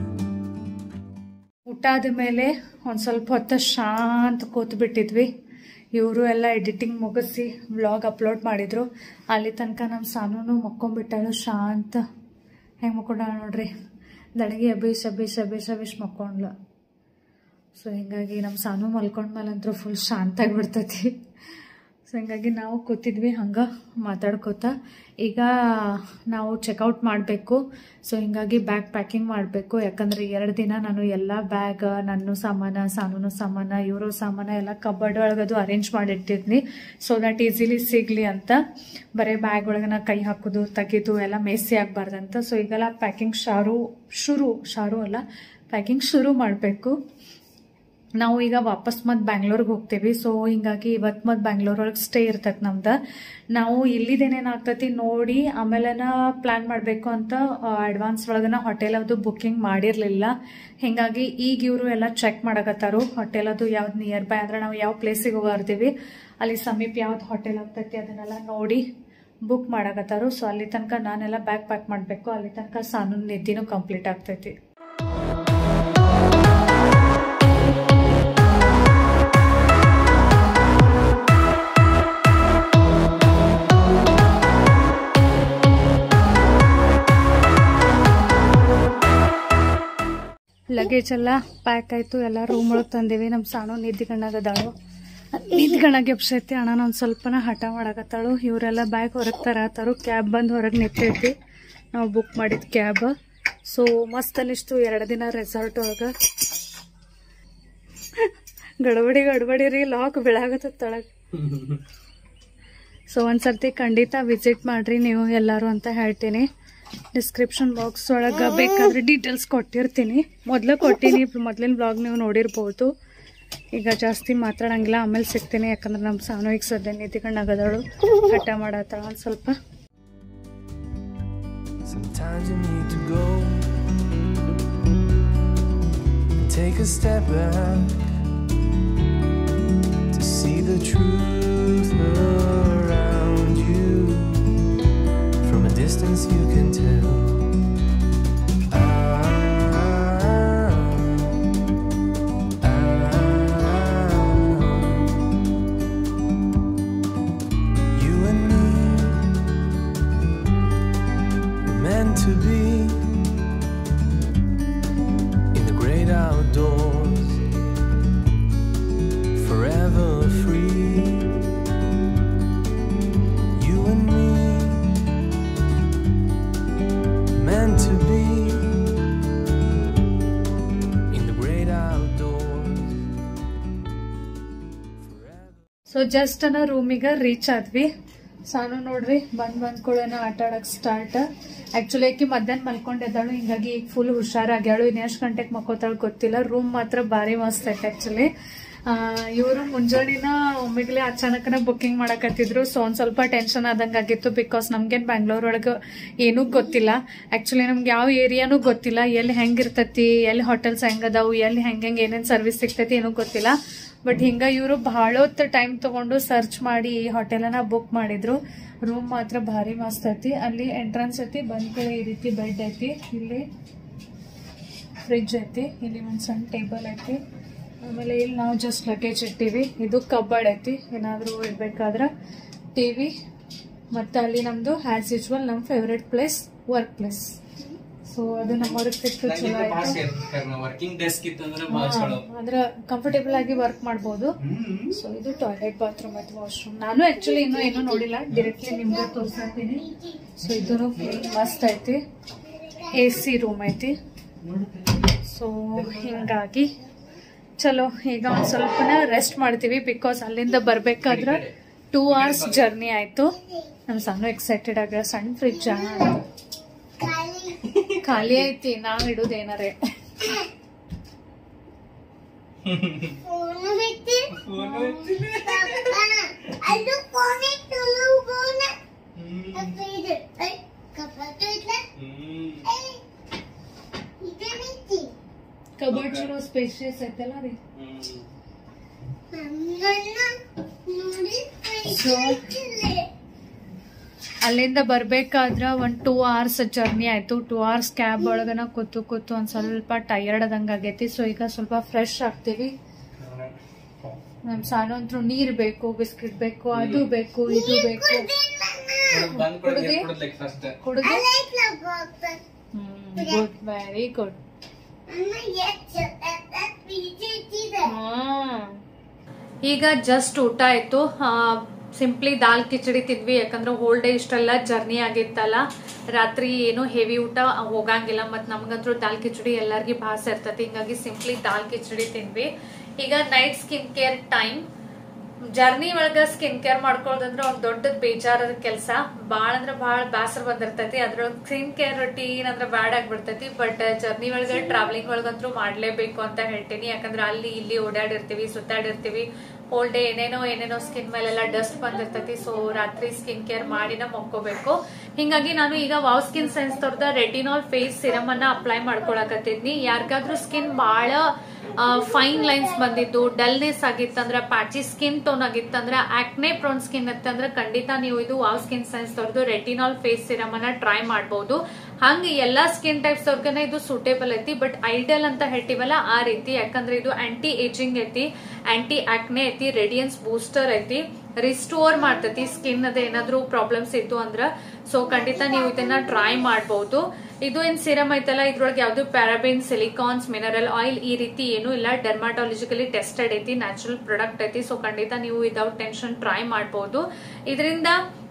ಊಟ ಆದಮೇಲೆ ಒಂದು ಸ್ವಲ್ಪ ಹೊತ್ತು ಶಾಂತ ಕೂತ್ ಬಿಟ್ಟಿದ್ವಿ ಇವರು ಎಲ್ಲ ಎಡಿಟಿಂಗ್ ಮುಗಿಸಿ ವ್ಲಾಗ್ ಅಪ್ಲೋಡ್ ಮಾಡಿದ್ರು ಅಲ್ಲಿ ತನಕ ನಮ್ಮ ಸಾನೂನು ಮಕ್ಕೊಂಬಿಟ್ಟಾಳು ಶಾಂತ ಹೆಂಗೆ ಮಕ್ಕೊಂಡಾಳ ನೋಡ್ರಿ ದಡಗಿ ಅಬೇಶ್ ಅಬೇಶ್ ಅಬೇಶ್ ಅಬೇಶ್ ಮಕ್ಕೊಂಡ್ಲು ಸೊ ಹಿಂಗಾಗಿ ನಮ್ಮ ಸಾನು ಮಲ್ಕೊಂಡ್ಮೇಲಂತೂ ಫುಲ್ ಶಾಂತ ಆಗಿಬಿಡ್ತೈತಿ ಸೊ ಹಿಂಗಾಗಿ ನಾವು ಕೂತಿದ್ವಿ ಹಂಗೆ ಮಾತಾಡ್ಕೋತ ಈಗ ನಾವು ಚೆಕ್ಔಟ್ ಮಾಡಬೇಕು ಸೊ ಹಿಂಗಾಗಿ ಬ್ಯಾಗ್ ಪ್ಯಾಕಿಂಗ್ ಮಾಡಬೇಕು ಯಾಕಂದ್ರೆ ಎರಡು ದಿನ ನಾನು ಎಲ್ಲ ಬ್ಯಾಗ್ ನನ್ನ ಸಾಮಾನ ಸಾನೂನು ಸಾಮಾನ ಇವರು ಸಾಮಾನ ಎಲ್ಲ ಕಬರ್ಡ್ ಒಳಗದು ಅರೇಂಜ್ ಮಾಡಿಟ್ಟಿದ್ನಿ ಸೊ ದಟ್ ಈಸಿಲಿ ಸಿಗಲಿ ಅಂತ ಬರೀ ಬ್ಯಾಗ್ ಒಳಗನ ಕೈ ಹಾಕೋದು ತೆಗೆದು ಎಲ್ಲ ಮೇಸಿ ಆಗಬಾರ್ದಂತ ಸೊ ಈಗೆಲ್ಲ ಪ್ಯಾಕಿಂಗ್ ಶಾರು ಶುರು ಶಾರು ಅಲ್ಲ ಪ್ಯಾಕಿಂಗ್ ಶುರು ಮಾಡಬೇಕು ನಾವು ಈಗ ವಾಪಸ್ ಮತ್ತೆ ಬ್ಯಾಂಗ್ಳೂರ್ಗೆ ಹೋಗ್ತೀವಿ ಸೊ ಹಿಂಗಾಗಿ ಇವತ್ತು ಮತ್ತೆ ಬ್ಯಾಂಗ್ಳೂರ್ ಒಳಗೆ ಸ್ಟೇ ಇರ್ತೈತೆ ನಮ್ದು ನಾವು ಇಲ್ಲಿದೇನೇನಾಗ್ತೈತಿ ನೋಡಿ ಆಮೇಲೆನ ಪ್ಲ್ಯಾನ್ ಮಾಡಬೇಕು ಅಂತ ಅಡ್ವಾನ್ಸ್ ಒಳಗನ ಹೋಟೆಲ್ ಅದು ಬುಕ್ಕಿಂಗ್ ಮಾಡಿರಲಿಲ್ಲ ಹಿಂಗಾಗಿ ಈಗ ಇವರು ಎಲ್ಲ ಚೆಕ್ ಮಾಡಕತ್ತಾರು ಹೋಟೆಲ್ ಅದು ಯಾವ್ದು ನಿಯರ್ ಬೈ ಅಂದ್ರೆ ನಾವು ಯಾವ ಪ್ಲೇಸಿಗೆ ಹೋಗಿರ್ತೀವಿ ಅಲ್ಲಿ ಸಮೀಪ ಯಾವ್ದು ಹೋಟೆಲ್ ಆಗ್ತೈತಿ ಅದನ್ನೆಲ್ಲ ನೋಡಿ ಬುಕ್ ಮಾಡಕತ್ತಾರು ಸೊ ಅಲ್ಲಿ ತನಕ ನಾನೆಲ್ಲ ಬ್ಯಾಗ್ ಪ್ಯಾಕ್ ಮಾಡಬೇಕು ಅಲ್ಲಿ ತನಕ ಸಾನು ನಿದ್ದಿನೂ ಕಂಪ್ಲೀಟ್ ಆಗ್ತೈತಿ ಲಗೇಜ್ ಎಲ್ಲ ಪ್ಯಾಕ್ ಆಯಿತು ಎಲ್ಲ ರೂಮ್ ಒಳಗೆ ತಂದೀವಿ ನಮ್ಮ ಸಾಣು ನಿದ್ದಿಗಣ್ಣಾಗದಾಳು ನಿದ್ದಿಗಣ್ಣಾಗ ಎಬ್ಸೈತಿ ಅಣ್ಣ ಒಂದು ಸ್ವಲ್ಪನ ಹಠ ಮಾಡಕತ್ತಾಳು ಇವರೆಲ್ಲ ಬ್ಯಾಗ್ ಹೊರಗೆ ತರತ್ತಾರು ಕ್ಯಾಬ್ ಬಂದು ಹೊರಗೆ ನಿಂತೈತಿ ನಾವು ಬುಕ್ ಮಾಡಿದ ಕ್ಯಾಬ್ ಸೊ ಮಸ್ತ್ ಅನಿಸ್ತು ಎರಡು ದಿನ ರೆಸಾರ್ಟ್ ಒಳಗೆ ಗಡಬಡಿ ಗಡಬಡಿ ರೀ ಲಾಕ್ ಬೀಳಾಗತ್ತ ತಳಗ ಸೊ ಒಂದ್ಸರ್ತಿ ಖಂಡಿತ ವಿಸಿಟ್ ಮಾಡ್ರಿ ನೀವು ಎಲ್ಲರೂ ಅಂತ ಹೇಳ್ತೀನಿ ಡಿಸ್ಕ್ರಿಪ್ಷನ್ ಬಾಕ್ಸ್ ಒಳಗೆ ಬೇಕಾದ್ರೆ ಡೀಟೇಲ್ಸ್ ಕೊಟ್ಟಿರ್ತೀನಿ ಮೊದಲು ಕೊಟ್ಟಿನಿ ಮೊದಲಿನ ಬ್ಲಾಗ್ ನೀವು ನೋಡಿರ್ಬೋದು ಈಗ ಜಾಸ್ತಿ ಮಾತಾಡಂಗಿಲ್ಲ ಆಮೇಲೆ ಸಿಗ್ತೀನಿ ಯಾಕಂದ್ರೆ ನಮ್ಮ ಸಾನು ಈಗ ಸದ್ಯ ನಿಧಿಗಣ್ಣಾಗದಳು ಹಠ ಮಾಡತ್ತಾಳ ಒಂದು ಸ್ವಲ್ಪ Sometimes you need to go and take a step back to see the truth around you. From a distance, you can tell. You and me were meant to be in the great outdoors, forever free. You and me, meant to be in the great outdoors, forever. So just ಅನ್ನ ರೂಮಿಗೆ reach ಆದ್ವಿ ಸಾನು ನೋಡ್ರಿ ಬಂದ್ ಬಂದ್ ಕೂಡನ ಆಟ ಆಡಕ್ start actually ಆಕಿ ಮಧ್ಯಾಹ್ನ ಮಲ್ಕೊಂಡಿದ್ದಾಳು ಹಿಂಗಾಗಿ ಈಗ ಫುಲ್ ಹುಷಾರಾಗ್ಯಾಳು ಇನ್ ಎಷ್ಟು ಗಂಟೆಗೆ ಮಕ್ಕೋತಾಳು ಗೊತ್ತಿಲ್ಲ ರೂಮ್ ಮಾತ್ರ ಭಾರಿ ಮಸ್ತ್ ಐತೆ ಆಕ್ಚುಲಿ ಇವರು ಮುಂಜಾನಿನ ಒಮ್ಮಿಗ್ಲೆ ಅಚಾನಕನ ಬುಕ್ಕಿಂಗ್ ಮಾಡಕತ್ತಿದ್ರು ಸೊ ಒಂದ್ ಸ್ವಲ್ಪ ಟೆನ್ಷನ್ ಆದಂಗ ಆಗಿತ್ತು ಬಿಕಾಸ್ ನಮ್ಗೇನ್ ಬ್ಯಾಂಗ್ಳೂರ್ ಒಳಗೆ ಏನೂ ಗೊತ್ತಿಲ್ಲ ಆಕ್ಚುಲಿ ನಮ್ಗೆ ಯಾವ ಏರಿಯಾನೂ ಗೊತ್ತಿಲ್ಲ ಎಲ್ಲಿ ಹೆಂಗಿರ್ತೈತಿ ಎಲ್ಲಿ ಹೋಟೆಲ್ಸ್ ಹೆಂಗದಾವು ಎಲ್ಲಿ ಹೆಂಗ್ ಹೆಂಗ್ ಏನೇನ್ ಸರ್ವಿಸ್ ಸಿಗ್ತೈತಿ ಏನೂ ಗೊತ್ತಿಲ್ಲ ಬಟ್ ಹಿಂಗ ಇವರು ಬಹಳ ಹೊತ್ತು ಟೈಮ್ ತಗೊಂಡು ಸರ್ಚ್ ಮಾಡಿ ಈ ಹೋಟೆಲನ್ನ ಬುಕ್ ಮಾಡಿದ್ರು ರೂಮ್ ಮಾತ್ರ ಭಾರಿ ಮಸ್ತ್ ಐತಿ ಅಲ್ಲಿ ಎಂಟ್ರೆನ್ಸ್ ಐತಿ ಬಂದ್ ಕಡೆ ಈ ರೀತಿ ಬೆಡ್ ಐತಿ ಇಲ್ಲಿ ಫ್ರಿಜ್ ಐತಿ ಇಲ್ಲಿ ಒಂದ್ ಸಣ್ಣ ಟೇಬಲ್ ಐತಿ ಆಮೇಲೆ ಇಲ್ಲಿ ನಾವು ಜಸ್ಟ್ ಲಗೇಜ್ ಇಟ್ಟಿವಿ ಇದು ಕಬ್ಬರ್ಡ್ ಐತಿ ಏನಾದರೂ ಇಡ್ಬೇಕಾದ್ರೆ ಟಿವಿ ಮತ್ತೆ ಅಲ್ಲಿ ನಮ್ದು ಆಸ್ ಯೂಶ್ವಲ್ ನಮ್ಮ favourite place work place so ಅದು ನಮ್ಮವ್ರಿಗೆ ಸಿಕ್ತು ಚಲೋ ಆಯ್ತು ವರ್ಕಿಂಗ್ ಡೆಸ್ಕ್ ಇತ್ತಂದ್ರೆ ಭಾಳ ಚಲೋ ಅಂದ್ರೆ ಕಂಫರ್ಟೇಬಲ್ ಆಗಿ ವರ್ಕ್ ಮಾಡ್ಬೋದು ಸೊ ಇದು ಟಾಯ್ಲೆಟ್ ಬಾತ್ರೂಮ್ ಮತ್ತು ವಾಶ್ರೂಮ್ ನಾನು ಆಕ್ಚುಲಿ ಇನ್ನೂ ಏನೂ ನೋಡಿಲ್ಲ ಡೈರೆಕ್ಟ್ಲಿ ನಿಮ್ಗೆ ತೋರ್ಸಾತೀನಿ ಸೊ ಇದೂ ಫುಲ್ ಮಸ್ತ್ ಐತಿ ಎ ಸಿ ರೂಮ್ ಐತಿ ಸೊ ಹಿಂಗಾಗಿ ಚಲೋ ಈಗ ಒಂದು ಸ್ವಲ್ಪನ ರೆಸ್ಟ್ ಮಾಡ್ತೀವಿ ಬಿಕಾಸ್ ಅಲ್ಲಿಂದ ಬರ್ಬೇಕಾದ್ರೆ ಟೂ ಅವರ್ಸ್ ಜರ್ನಿ ಆಯ್ತು ನಮ್ಮ ಸಣ್ಣ ಎಕ್ಸೈಟೆಡ್ ಆಗ ಸಣ್ಣ ಫ್ರಿಜ್ ಖಾಲಿ ಐತಿ ನಾವ್ ಇಡುದು ಏನಾರೇ ಫೋನ್ ಬಿಟ್ಟು ಅದು ಫೋನ್ ಇಟ್ಟು ಫೋನ್ ಇದು ಕಪ್ಪತ್ತು ಇಲ್ಲ ಇದೆ ಮಿತಿ ಕಬರ್ಡ್ ಚಲೋ ಸ್ಪೇಷಿಯಸ್ ಐತಲ್ಲ ರೀ ನಮ್ಮನ್ನ ನೋಡಿ So- ಕೈತಿಲ್ಲ ಅಲ್ಲಿಂದ ಬರ್ಬೇಕಾದ್ರ ಒಂದು ಟೂ ಅವರ್ಸ್ ಜರ್ನಿ ಆಯ್ತು ಟೂ ಅವರ್ಸ್ ಕ್ಯಾಬ್ ಒಳಗನ ಕೂತು ಕೂತು ಒಂದ್ ಸ್ವಲ್ಪ ಟಯರ್ಡ್ ಆದಂಗ ಆಗೈತಿ ಸೊ ಈಗ ಸ್ವಲ್ಪ ಫ್ರೆಶ್ ಆಗ್ತೀವಿ ನಮ್ ಸಾನು ಅಂತೂ ನೀರ್ ಬೇಕು ಬಿಸ್ಕಿಟ್ ಬೇಕು ಅದು ಬೇಕು ಇದು ಬೇಕು ಕುಡ್ದಿ? ಫಸ್ಟ್ ಕುಡಿದು Like the box. Good very good Mama, yes, that, that we did either. ಈಗ ಜಸ್ಟ್ ಊಟ ಆಯ್ತು ಸಿಂಪ್ಲಿ ದಾಲ್ ಕಿಚಡಿ ತಿಂದ್ವಿ ಯಾಕಂದ್ರೆ ಹೋಲ್ ಡೇ ಇಷ್ಟೆಲ್ಲ ಜರ್ನಿ ಆಗಿತ್ತಲ್ಲ ರಾತ್ರಿ ಏನು ಹೆವಿ ಊಟ ಹೋಗಂಗಿಲ್ಲ ಮತ್ತು ನಮ್ಗಂತೂ ದಾಲ್ ಕಿಚಡಿ ಎಲ್ಲರಿಗೂ ಭಾಳ ಸೇರ್ತೈತಿ ಹಿಂಗಾಗಿ ಸಿಂಪ್ಲಿ ದಾಲ್ ಕಿಚಡಿ ತಿಂದ್ವಿ ಈಗ night skin care time journey ಒಳಗ ಸ್ಕಿನ್ ಕೇರ್ ಮಾಡ್ಕೊಳ್ಳೋದಂದ್ರೆ ಒಂದ್ ದೊಡ್ಡ ಬೇಜಾರದ ಕೆಲಸ ಬಾಳ ಅಂದ್ರ ಬಾಳ ಬೇಸರ ಬಂದಿರ್ತೈತಿ ಅದ್ರೊಳಗ ಸ್ಕಿನ್ ಕೇರ್ ರೊಟೀನ್ ಅಂದ್ರೆ ಬ್ಯಾಡ್ ಆಗ್ಬಿಡ್ತೈತಿ ಬಟ್ ಜರ್ನಿ ಒಳಗ ಟ್ರಾವೆಲಿಂಗ್ ಒಳಗಂತೂ ಮಾಡ್ಲೇಬೇಕು ಅಂತ ಹೇಳ್ತೀನಿ ಯಾಕಂದ್ರೆ ಅಲ್ಲಿ ಇಲ್ಲಿ ಓಡಾಡಿರ್ತೀವಿ ಸುತ್ತಾಡಿರ್ತೀವಿ ಹೋಲ್ ಡೇ ಏನೇನೋ ಏನೇನೋ ಸ್ಕಿನ್ ಮೇಲೆಲ್ಲ ಡಸ್ಟ್ ಬಂದಿರ್ತೈತಿ ಸೊ ರಾತ್ರಿ ಸ್ಕಿನ್ ಕೇರ್ ಮಾಡಿನ ಮಕ್ಕೋಬೇಕು ಹಿಂಗಾಗಿ ನಾನು ಈಗ ವಾವ್ ಸ್ಕಿನ್ ಸೈನ್ಸ್ ತೋರ್ದ ರೆಟಿನಾಲ್ ಫೇಸ್ ಸಿರಮ್ ಅನ್ನ ಅಪ್ಲೈ ಮಾಡ್ಕೊಳಕತ್ತಿದ್ನಿ ಯಾರಿಗಾದ್ರೂ ಸ್ಕಿನ್ ಬಹಳ ಫೈನ್ ಲೈನ್ಸ್ ಬಂದಿದ್ದು ಡಲ್ನೆಸ್ ಆಗಿತ್ತಂದ್ರ ಪ್ಯಾಚಿ ಸ್ಕಿನ್ ಟೋನ್ ಆಗಿತ್ತಂದ್ರ ಆಕ್ನೆ ಪ್ರೋನ್ ಸ್ಕಿನ್ ಇತ್ತಂದ್ರ ಖಂಡಿತ ನೀವು ಇದು ವಾವ್ ಸ್ಕಿನ್ ಸೈನ್ಸ್ ತೋರ್ದು ರೆಟಿನಾಲ್ ಫೇಸ್ ಸಿರಮ್ ಅನ್ನ ಟ್ರೈ ಮಾಡಬಹುದು ಹಂಗ ಎಲ್ಲಾ ಸ್ಕಿನ್ ಟೈಪ್ಸ್ ಅವ್ರಿಗನ ಇದು ಸೂಟೇಬಲ್ ಐತಿ ಬಟ್ ಐಡಲ್ ಅಂತ ಹೇಳ್ತೀವಲ್ಲ ಆ ರೀತಿ ಯಾಕಂದ್ರೆ ಇದು ಆಂಟಿ ಏಜಿಂಗ್ ಐತಿ ಆಂಟಿ ಆಕ್ನೆ ಐತಿ ರೇಡಿಯನ್ಸ್ ಬೂಸ್ಟರ್ ಐತಿ ರಿಸ್ಟೋರ್ ಮಾಡ್ತೈತಿ ಸ್ಕಿನ್ ಅದ ಏನಾದ್ರೂ ಪ್ರಾಬ್ಲಮ್ಸ್ ಇತ್ತು ಅಂದ್ರ ಸೊ ಖಂಡಿತ ನೀವು ಇದನ್ನ ಟ್ರೈ ಮಾಡಬಹುದು ಇದು ಏನ್ ಸಿರಮ್ ಐತಲ್ಲ ಇದ್ರೊಳಗೆ ಯಾವ್ದು ಪ್ಯಾರಾಬಿನ್ ಸಿಲಿಕಾನ್ಸ್ ಮಿನರಲ್ ಆಯಿಲ್ ಈ ರೀತಿ ಏನು ಇಲ್ಲ ಡರ್ಮಾಟಾಲಜಿಕಲಿ ಟೆಸ್ಟೆಡ್ ಐತಿ ನ್ಯಾಚುರಲ್ ಪ್ರಾಡಕ್ಟ್ ಐತಿ ಸೊ ಖಂಡಿತ ನೀವು ವಿದೌಟ್ ಟೆನ್ಷನ್ ಟ್ರೈ ಮಾಡಬಹುದು ಇದರಿಂದ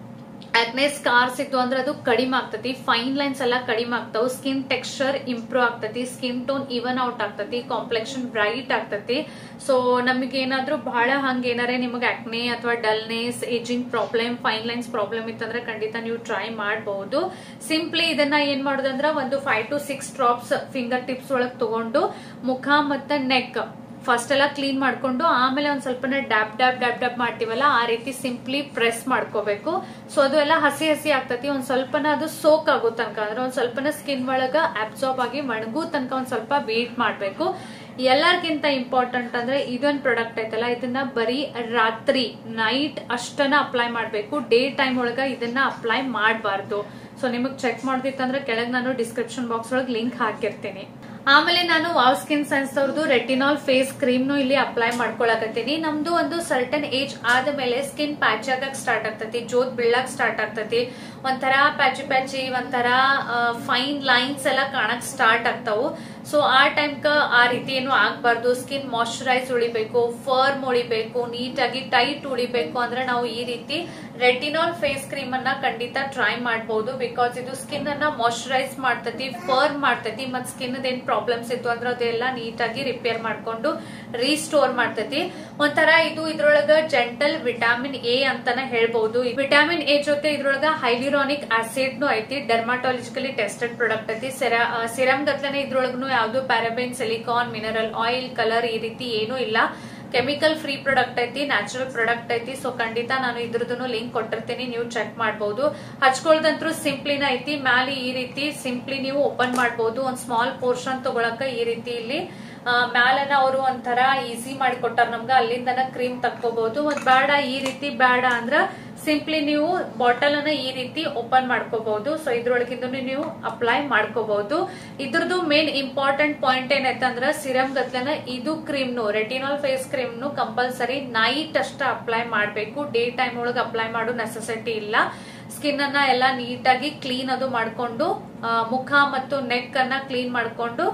ಆಕ್ನೆ ಸ್ಕಾರ್ಸ್ ಇತ್ತು ಅಂದ್ರೆ ಅದು ಕಡಿಮೆ ಆಗ್ತತಿ ಫೈನ್ ಲೈನ್ಸ್ ಎಲ್ಲ ಕಡಿಮೆ ಆಗ್ತಾವ ಸ್ಕಿನ್ ಟೆಕ್ಸ್ಚರ್ ಇಂಪ್ರೂವ್ ಆಗ್ತತಿ ಸ್ಕಿನ್ ಟೋನ್ ಇವನ್ ಔಟ್ ಆಗ್ತತಿ ಕಾಂಪ್ಲೆಕ್ಷನ್ ಬ್ರೈಟ್ ಆಗ್ತತಿ ಸೊ ನಮಗೆ ಏನಾದ್ರೂ ಬಹಳ ಹಂಗ ಏನಾರೇ ನಿಮಗೆ ಆಕ್ನೆ ಅಥವಾ dullness ageing problem fine lines problem ಇತ್ತಂದ್ರೆ ಖಂಡಿತ ನೀವು ಟ್ರೈ ಮಾಡಬಹುದು ಸಿಂಪ್ಲಿ ಇದನ್ನ ಏನ್ ಮಾಡೋದಂದ್ರ ಒಂದು five to six drops finger tips ಒಳಗ್ ತಗೊಂಡು ಮುಖ ಮತ್ತೆ ನೆಕ್ ಫಸ್ಟ್ ಎಲ್ಲ ಕ್ಲೀನ್ ಮಾಡ್ಕೊಂಡು ಆಮೇಲೆ ಒಂದ್ ಸ್ವಲ್ಪನ ಡ್ಯಾಪ್ ಡ್ಯಾಪ್ ಡ್ಯಾಪ್ ಡ್ಯಾಪ್ ಮಾಡ್ತೀವಲ್ಲ ಆ ರೀತಿ ಸಿಂಪ್ಲಿ ಪ್ರೆಸ್ ಮಾಡ್ಕೋಬೇಕು ಸೊ ಅದು ಎಲ್ಲ ಹಸಿ ಹಸಿ ಆಗ್ತತಿ ಒಂದ್ ಸ್ವಲ್ಪನ ಅದು ಸೋಕ್ ಆಗೋ ತನಕ ಅಂದ್ರೆ ಒಂದ್ ಸ್ವಲ್ಪನ ಸ್ಕಿನ್ ಒಳಗ ಅಬ್ಸಾರ್ಬ್ ಆಗಿ ಒಣಗೋ ತನಕ ಒಂದ್ ಸ್ವಲ್ಪ ವೇಟ್ ಮಾಡ್ಬೇಕು ಎಲ್ಲರಿಗಿಂತ ಇಂಪಾರ್ಟೆಂಟ್ ಅಂದ್ರೆ ಇದೊಂದ್ ಪ್ರಾಡಕ್ಟ್ ಐತಲ್ಲ ಇದನ್ನ ಬರೀ ರಾತ್ರಿ ನೈಟ್ ಅಷ್ಟನ್ನ ಅಪ್ಲೈ ಮಾಡ್ಬೇಕು ಡೇ ಟೈಮ್ ಒಳಗ ಇದನ್ನ ಅಪ್ಲೈ ಮಾಡಬಾರ್ದು ಸೊ ನಿಮಗ್ ಚೆಕ್ ಮಾಡ್ದಿತ್ತಂದ್ರೆ ಕೆಳಗ್ ನಾನು ಡಿಸ್ಕ್ರಿಪ್ಷನ್ ಬಾಕ್ಸ್ ಒಳಗೆ ಲಿಂಕ್ ಹಾಕಿರ್ತೀನಿ ಆಮೇಲೆ ನಾನು ವಾವ್ ಸ್ಕಿನ್ ಸೈನ್ಸ್ ಅವ್ರದ್ದು ರೆಟಿನಾಲ್ ಫೇಸ್ ಕ್ರೀಮ್ ನು ಇಲ್ಲಿ ಅಪ್ಲೈ ಮಾಡ್ಕೊಳಕತ್ತೀನಿ ನಮ್ದು ಒಂದು ಸರ್ಟನ್ ಏಜ್ ಆದ ಮೇಲೆ ಸ್ಕಿನ್ ಪ್ಯಾಚ್ ಆಗಕ್ ಸ್ಟಾರ್ಟ್ ಆಗ್ತತಿ ಜೋತ್ ಬೀಳಕ್ ಸ್ಟಾರ್ಟ್ ಆಗ್ತತಿ ಒಂಥರ ಪ್ಯಾಚಿ ಪ್ಯಾಚಿ ಒಂಥರ ಫೈನ್ ಲೈನ್ಸ್ ಎಲ್ಲ ಕಾಣಕ್ ಸ್ಟಾರ್ಟ್ ಆಗ್ತಾವು ಸೊ ಆ ಟೈಮ್ಕ ಆ ರೀತಿ ಏನು ಆಗ್ಬಾರ್ದು ಸ್ಕಿನ್ ಮಾಯಶ್ಚರೈಸ್ ಉಳಿಬೇಕು ಫರ್ಮ್ ಉಳಿಬೇಕು ನೀಟಾಗಿ ಟೈಟ್ ಉಳಿಬೇಕು ಅಂದ್ರೆ ನಾವು ಈ ರೀತಿ ರೆಟಿನಾಲ್ ಫೇಸ್ ಕ್ರೀಮ್ ಅನ್ನ ಖಂಡಿತ ಟ್ರೈ ಮಾಡಬಹುದು ಬಿಕಾಸ್ ಇದು ಸ್ಕಿನ್ ಅನ್ನ ಮಾಯಶ್ಚರೈಸ್ ಮಾಡ್ತತಿ ಫರ್ಮ್ ಮಾಡ್ತತಿ ಮತ್ ಸ್ಕಿನ್ ಏನ್ ಪ್ರಾಬ್ಲಮ್ಸ್ ಇತ್ತು ಅಂದ್ರೆ ಅದೆಲ್ಲ ನೀಟಾಗಿ ರಿಪೇರ್ ಮಾಡ್ಕೊಂಡು ರೀಸ್ಟೋರ್ ಮಾಡ್ತತಿ ಒಂಥರ ಇದು ಇದ್ರೊಳಗ ಜೆಂಟಲ್ ವಿಟಾಮಿನ್ ಎ ಅಂತಾನ ಹೇಳ್ಬಹುದು ವಿಟಾಮಿನ್ ಎ ಜೊತೆ ಇದ್ರೊಳಗ ಹೈಲಿರಾನಿಕ್ ಆಸಿಡ್ ನು ಐತಿ ಡರ್ಮಾಟಾಲಜಿಕಲಿ ಟೆಸ್ಟೆಡ್ ಪ್ರಾಡಕ್ಟ್ ಐತಿ ಸಿರಮ್ ಗತ್ಲನೆ ಇದ್ರೊಳಗೂ ಯಾವ್ದು paraben silicone mineral oil colour ಈ ರೀತಿ ಏನೂ ಇಲ್ಲ ಕೆಮಿಕಲ್ ಫ್ರೀ ಪ್ರಾಡಕ್ಟ್ ಐತಿ ನ್ಯಾಚುರಲ್ ಪ್ರಾಡಕ್ಟ್ ಐತಿ ಸೊ ಖಂಡಿತ ನಾನು ಇದ್ರದ್ದು ಲಿಂಕ್ ಕೊಟ್ಟಿರ್ತೀನಿ ನೀವು ಚೆಕ್ ಮಾಡಬಹುದು ಹಚ್ಕೊಳ್ದಂತ್ರು ಸಿಂಪ್ಲಿನ ಐತಿ ಮ್ಯಾಲೆ ಈ ರೀತಿ ಸಿಂಪ್ಲಿ ನೀವು ಓಪನ್ ಮಾಡಬಹುದು ಒಂದ್ ಸ್ಮಾಲ್ ಪೋರ್ಷನ್ ತಗೊಳಕ ಈ ರೀತಿ ಇಲ್ಲಿ ಆ, ಮ್ಯಾಲನ ಅವರು ಒಂಥರ ಈಸಿ ಮಾಡಿ ಕೊಟ್ಟಾರ ನಮ್ಗ ಅಲ್ಲಿಂದನ ಕ್ರೀಮ್ ತಕ್ಕೋಬಹುದು ಮತ್ ಬೇಡ ಈ ರೀತಿ ಬೇಡ ಅಂದ್ರ ಸಿಂಪ್ಲಿ ನೀವು ಬಾಟಲ್ ಅನ್ನ ಈ ರೀತಿ ಓಪನ್ ಮಾಡ್ಕೋಬಹುದು ಸೊ ಇದ್ರೊಳಗಿಂದ ನೀವು ಅಪ್ಲೈ ಮಾಡ್ಕೋಬಹುದು ಇದ್ರದ್ದು ಮೇನ್ ಇಂಪಾರ್ಟೆಂಟ್ ಪಾಯಿಂಟ್ ಏನೈತಂದ್ರ ಸಿರಮ್ ಗತ್ಲನ ಇದು ಕ್ರೀಮ್ ನು ರೆಟಿನಾಲ್ ಫೇಸ್ ಕ್ರೀಮ್ ನು ಕಂಪಲ್ಸರಿ ನೈಟ್ ಅಷ್ಟ ಅಪ್ಲೈ ಮಾಡಬೇಕು ಡೇ ಟೈಮ್ ಒಳಗೆ ಅಪ್ಲೈ ಮಾಡೋ ನೆಸೆಸಿಟಿ ಇಲ್ಲ ಸ್ಕಿನ್ ಅನ್ನ ಎಲ್ಲ ನೀಟಾಗಿ ಕ್ಲೀನ್ ಅದು ಮಾಡ್ಕೊಂಡು ಆ, ಮುಖ ಮತ್ತು ನೆಕ್ ಅನ್ನ ಕ್ಲೀನ್ ಮಾಡ್ಕೊಂಡು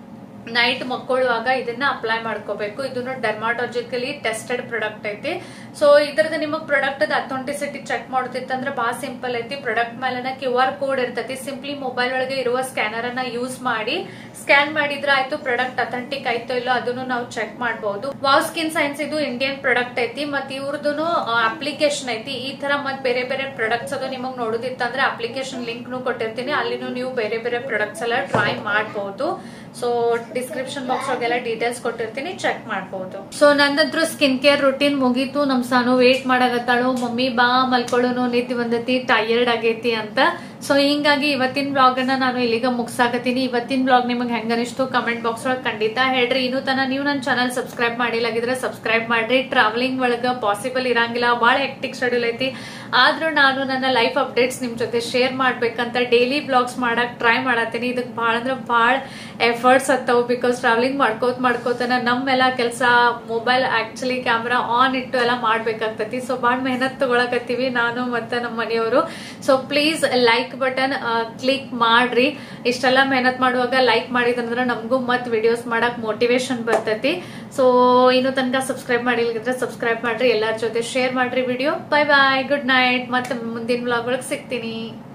ನೈಟ್ ಮಕ್ಕೊಳ್ಳುವಾಗ ಇದನ್ನ ಅಪ್ಲೈ ಮಾಡ್ಕೋಬೇಕು ಇದನ್ನು ಡರ್ಮಾಟೋಜಿಕಲಿ ಟೆಸ್ಟೆಡ್ ಪ್ರಾಡಕ್ಟ್ ಐತಿ ಸೊ ಇದ್ರದ್ದು ನಿಮಗ್ ಪ್ರಾಡಕ್ಟ್ ಅಥೆಂಟಿಸಿಟಿ ಚೆಕ್ ಮಾಡೋದಿತ್ತಂದ್ರೆ ಬಹಳ ಸಿಂಪಲ್ ಐತಿ ಪ್ರಾಡಕ್ಟ್ ಮೇಲೆನ ಕ್ಯೂ ಆರ್ ಕೋಡ್ ಇರ್ತೈತಿ ಸಿಂಪ್ಲಿ ಮೊಬೈಲ್ ಒಳಗೆ ಇರುವ ಸ್ಕ್ಯಾನರ್ ಅನ್ನ ಯೂಸ್ ಮಾಡಿ ಸ್ಕ್ಯಾನ್ ಮಾಡಿದ್ರೆ ಆಯ್ತು ಪ್ರಾಡಕ್ಟ್ ಅಥೆಂಟಿಕ್ ಆಯ್ತೋ ಇಲ್ಲೋ ಅದನ್ನು ನಾವು ಚೆಕ್ ಮಾಡಬಹುದು ವಾವ್ ಸ್ಕಿನ್ ಸೈನ್ಸ್ ಇದು ಇಂಡಿಯನ್ ಪ್ರಾಡಕ್ಟ್ ಐತಿ ಮತ್ ಇವ್ರದ್ದು ಅಪ್ಲಿಕೇಶನ್ ಐತಿ ಈ ತರ ಮತ್ ಬೇರೆ ಬೇರೆ ಪ್ರಾಡಕ್ಟ್ಸ್ ಅದು ನಿಮಗ್ ನೋಡೋದಿತ್ತಂದ್ರೆ ಅಪ್ಲಿಕೇಶನ್ ಲಿಂಕ್ ನು ಕೊಟ್ಟಿರ್ತೀನಿ ಅಲ್ಲಿನೂ ನೀವು ಬೇರೆ ಬೇರೆ ಪ್ರಾಡಕ್ಟ್ಸ್ ಎಲ್ಲ ಟ್ರೈ ಮಾಡಬಹುದು ಸೊ ಡಿಸ್ಕ್ರಿಪ್ಷನ್ ಬಾಕ್ಸ್ ಒಳಗೆಲ್ಲ ಡೀಟೇಲ್ಸ್ ಕೊಟ್ಟಿರ್ತೀನಿ ಚೆಕ್ ಮಾಡಬಹುದು ಸೊ ನಂದಂತ್ರು ಸ್ಕಿನ್ ಕೇರ್ ರುಟೀನ್ ಮುಗೀತು ನಮ್ ಸಾನು ವೇಟ್ ಮಾಡಾಕತ್ತಾಳು ಮಮ್ಮಿ ಬಾ ಮಲ್ಕೊಳ್ಳೋನು ನಿದ್ದೆ ಬಂದೈತಿ ಟಯರ್ಡ್ ಆಗೈತಿ ಅಂತ ಸೊ ಹಿಂಗಾಗಿ ಇವತ್ತಿನ ಬ್ಲಾಗ್ ಅನ್ನ ನಾನು ಇಲ್ಲಿಗ ಮುಗ್ಸಾಕತ್ತೀನಿ ಇವತ್ತಿನ ಬ್ಲಾಗ್ ನಿಮಗೆ ಹೆಂಗ ಅನಿಸ್ತು ಕಮೆಂಟ್ ಬಾಕ್ಸ್ ಒಳಗೆ ಖಂಡಿತ ಹೇಳ್ರಿ ಇನ್ನೂ ತನ ನೀವು ನನ್ನ ಚಾನಲ್ ಸಬ್ಸ್ಕ್ರೈಬ್ ಮಾಡಿಲ್ಲಾಗಿದ್ರೆ ಸಬ್ಸ್ಕ್ರೈಬ್ ಮಾಡ್ರಿ ಟ್ರಾವೆಲಿಂಗ್ ಒಳಗ ಪಾಸಿಬಲ್ ಇರಂಗಿಲ್ಲ ಭಾಳ ಹೆಕ್ಟಿಕ್ ಶೆಡ್ಯೂಲ್ ಐತಿ ಆದ್ರೂ ನಾನು ನನ್ನ ಲೈಫ್ ಅಪ್ಡೇಟ್ಸ್ ನಿಮ್ ಜೊತೆ ಶೇರ್ ಮಾಡ್ಬೇಕಂತ ಡೈಲಿ ಬ್ಲಾಗ್ಸ್ ಮಾಡಕ್ ಟ್ರೈ ಮಾಡತ್ತೀನಿ ಇದಕ್ಕೆ ಭಾಳ ಅಂದ್ರೆ ಭಾಳ ಎಫರ್ಟ್ಸ್ ಹತ್ತವು ಬಿಕಾಸ್ ಟ್ರಾವೆಲಿಂಗ್ ಮಾಡ್ಕೋತ ಮಾಡ್ಕೋತನ ನಮ್ಮೆಲ್ಲ ಕೆಲಸ ಮೊಬೈಲ್ ಆಕ್ಚುಲಿ ಕ್ಯಾಮ್ರಾ ಆನ್ ಇಟ್ಟು ಎಲ್ಲ ಮಾಡ್ಬೇಕಾಗ್ತೈತಿ ಸೊ ಭಾಳ ಮೆಹನತ್ ತಗೊಳಕತ್ತೀವಿ ನಾನು ಮತ್ತೆ ನಮ್ಮ ಮನೆಯವರು so please like button click ಮಾಡ್ರಿ ಇಷ್ಟೆಲ್ಲ ಮೆಹನತ್ ಮಾಡುವಾಗ ಲೈಕ್ ಮಾಡಿದಂದ್ರೆ ನಮಗೂ ಮತ್ ವಿಡಿಯೋಸ್ ಮಾಡಕ್ ಮೋಟಿವೇಶನ್ ಬರ್ತೈತಿ ಸೊ ಇನ್ನು ತನಕ ಸಬ್ಸ್ಕ್ರೈಬ್ ಮಾಡಿಲ್ಗಿದ್ರೆ ಸಬ್ಸ್ಕ್ರೈಬ್ ಮಾಡ್ರಿ ಎಲ್ಲರ ಜೊತೆ ಶೇರ್ ಮಾಡ್ರಿ video bye bye good night ಮತ್ತೆ ಮುಂದಿನ ಬ್ಲಾಗ್ ಒಳಗೆ ಸಿಗ್ತೀನಿ